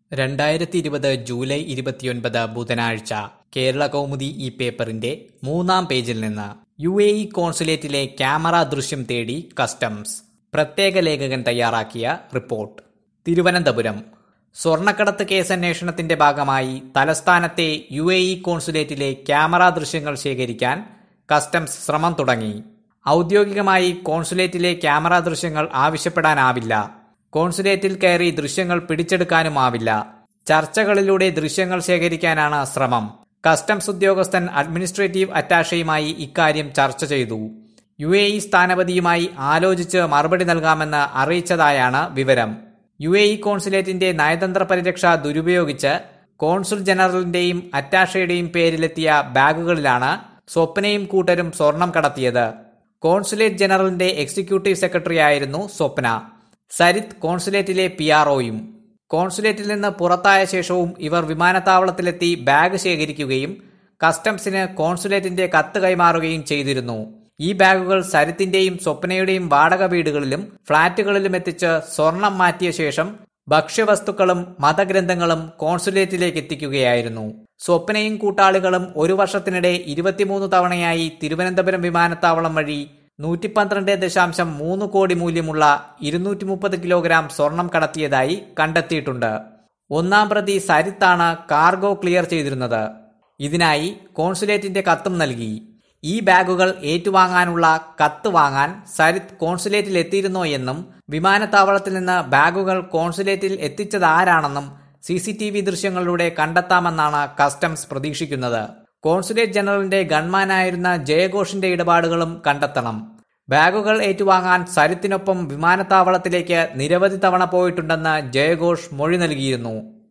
രണ്ടായിരത്തി ഇരുപത് ജൂലൈ ഇരുപത്തിയൊൻപത് ബുധനാഴ്ച കേരള കൗമുദി ഈ പേപ്പറിന്റെ മൂന്നാം പേജിൽ നിന്ന് യു എ ഇ കോൺസുലേറ്റിലെ ക്യാമറ ദൃശ്യം തേടി കസ്റ്റംസ് പ്രത്യേക ലേഖകൻ തയ്യാറാക്കിയ റിപ്പോർട്ട് തിരുവനന്തപുരം സ്വർണ്ണക്കടത്ത് കേസന്വേഷണത്തിന്റെ ഭാഗമായി തലസ്ഥാനത്തെ യു എ ഇ കോൺസുലേറ്റിലെ ക്യാമറ ദൃശ്യങ്ങൾ ശേഖരിക്കാൻ കസ്റ്റംസ് ശ്രമം തുടങ്ങി ഔദ്യോഗികമായി കോൺസുലേറ്റിലെ ക്യാമറ ദൃശ്യങ്ങൾ ആവശ്യപ്പെടാനാവില്ല കോൺസുലേറ്റിൽ കയറി ദൃശ്യങ്ങൾ പിടിച്ചെടുക്കാനുമാവില്ല ചർച്ചകളിലൂടെ ദൃശ്യങ്ങൾ ശേഖരിക്കാനാണ് ശ്രമം കസ്റ്റംസ് ഉദ്യോഗസ്ഥൻ അഡ്മിനിസ്ട്രേറ്റീവ് അറ്റാഷയുമായി ഇക്കാര്യം ചർച്ച ചെയ്തു യു എ ഇ സ്ഥാനപതിയുമായി ആലോചിച്ച് മറുപടി നൽകാമെന്ന് അറിയിച്ചതായാണ് വിവരം യു എ ഇ കോൺസുലേറ്റിന്റെ നയതന്ത്ര പരിരക്ഷ ദുരുപയോഗിച്ച് കോൺസുൽ ജനറലിന്റെയും അറ്റാഷയുടെയും പേരിലെത്തിയ ബാഗുകളിലാണ് സ്വപ്നയും കൂട്ടരും സ്വർണം കടത്തിയത് കോൺസുലേറ്റ് ജനറലിന്റെ എക്സിക്യൂട്ടീവ് സെക്രട്ടറിയായിരുന്നു സ്വപ്ന സരിത് കോൺസുലേറ്റിലെ പി ആർഒയും കോൺസുലേറ്റിൽ നിന്ന് പുറത്തായ ശേഷവും ഇവർ വിമാനത്താവളത്തിലെത്തി ബാഗ് ശേഖരിക്കുകയും കസ്റ്റംസിന് കോൺസുലേറ്റിന്റെ കത്ത് കൈമാറുകയും ചെയ്തിരുന്നു ഈ ബാഗുകൾ സരിത്തിന്റെയും സ്വപ്നയുടെയും വാടക വീടുകളിലും ഫ്ളാറ്റുകളിലും എത്തിച്ച് സ്വർണം മാറ്റിയ ശേഷം ഭക്ഷ്യവസ്തുക്കളും മതഗ്രന്ഥങ്ങളും കോൺസുലേറ്റിലേക്ക് എത്തിക്കുകയായിരുന്നു സ്വപ്നയും കൂട്ടാളികളും ഒരു വർഷത്തിനിടെ ഇരുപത്തിമൂന്ന് തവണയായി തിരുവനന്തപുരം വിമാനത്താവളം വഴി നൂറ്റി പന്ത്രണ്ട് ദശാംശം മൂന്ന് കോടി മൂല്യമുള്ള ഇരുന്നൂറ്റി മുപ്പത് കിലോഗ്രാം സ്വർണം കടത്തിയതായി കണ്ടെത്തിയിട്ടുണ്ട് ഒന്നാം പ്രതി സരിത്താണ് കാർഗോ ക്ലിയർ ചെയ്തിരുന്നത് ഇതിനായി കോൺസുലേറ്റിന്റെ കത്തും നൽകി ഈ ബാഗുകൾ ഏറ്റുവാങ്ങാനുള്ള കത്ത് വാങ്ങാൻ സരിത് കോൺസുലേറ്റിൽ എത്തിയിരുന്നോ എന്നും വിമാനത്താവളത്തിൽ നിന്ന് ബാഗുകൾ കോൺസുലേറ്റിൽ എത്തിച്ചതാരാണെന്നും സി സി ടി വി ദൃശ്യങ്ങളിലൂടെ കണ്ടെത്താമെന്നാണ് കസ്റ്റംസ് പ്രതീക്ഷിക്കുന്നത് കോൺസുലേറ്റ് ജനറലിന്റെ ഗൺമാനായിരുന്ന ജയഘോഷിന്റെ ഇടപാടുകളും കണ്ടെത്തണം ബാഗുകൾ ഏറ്റുവാങ്ങാൻ സരിത്തിനൊപ്പം വിമാനത്താവളത്തിലേക്ക് നിരവധി തവണ പോയിട്ടുണ്ടെന്ന് ജയഘോഷ് മൊഴി നൽകിയിരുന്നു